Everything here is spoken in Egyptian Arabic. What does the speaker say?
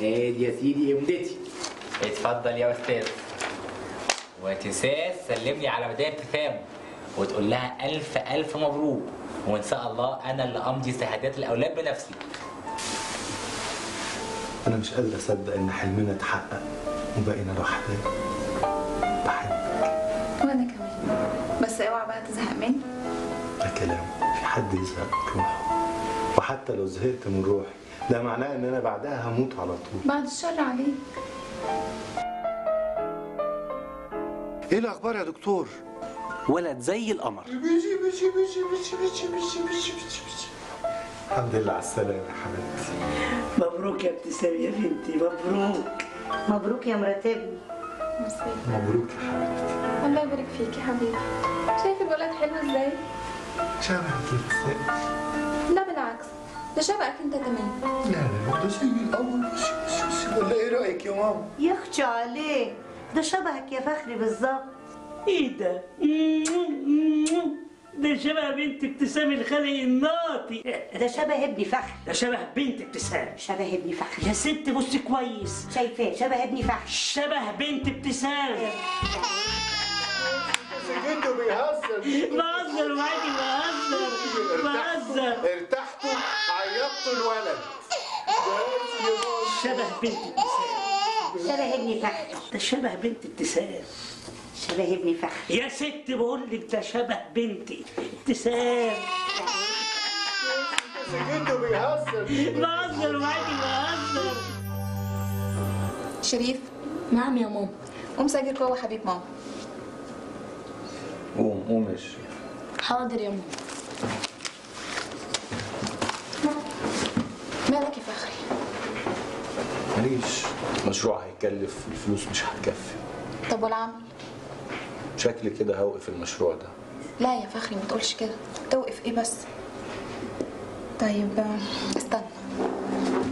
ادي يا سيدي امدتي اتفضل يا استاذ وتنساش سلم لي على مدام ابتسام وتقول لها الف الف مبروك وان شاء الله انا اللي امضي شهادات الاولاد بنفسي انا مش قادر اصدق ان حلمنا اتحقق وبقينا لوحدنا بحبك وانا كمان بس اوعى بقى تزهق مني ده كلام في حد يزهق من روحه وحتى لو زهقت من روحي ده معناه ان انا بعدها هموت على طول بعد الشر عليك ايه الاخبار يا دكتور ولد زي القمر الحمد لله على السلامه يا حبيبتي مبروك يا ابتسام يا بنتي مبروك مبروك يا مرات ابني مبروك يا حبيبتي الله يبارك فيك يا حبيبي شايف الولد حلو ازاي شبهك كده لا بالعكس ده شبهك انت كمان لا لا ده زي الاول بس بس بس ولا ايه رايك يا ماما يخشى عليه ده شبهك يا فخري بالظبط ايه ده ده شبه بنت ابتسام الخلق الناطي ده شبه ابني فخري ده شبه بنت ابتسام شبه ابني فخري يا ست بص كويس شايفاه شبه ابني فخري شبه بنت ابتسام جده بيهزر بهزر معاكي بهزر بهزر ارتحتوا عيطتوا الولد بس يا ماما شبه بنت ابتسام شبه ابني فخري ده شبه بنت ابتسام شبه ابني فخري يا ست بقول لك ده شبه بنتي ابتسام جده بيهزر بهزر معاكي بهزر شريف نعم يا ماما قوم سجل جوه حبيب ماما قوم قوم يا شريف حاضر يا ماما مالك يا فخري ماليش مشروع هيكلف الفلوس مش هتكفي طب والعمل شكلي كده هوقف المشروع ده لا يا فخري ما تقولش كده توقف ايه بس طيب آه، استنى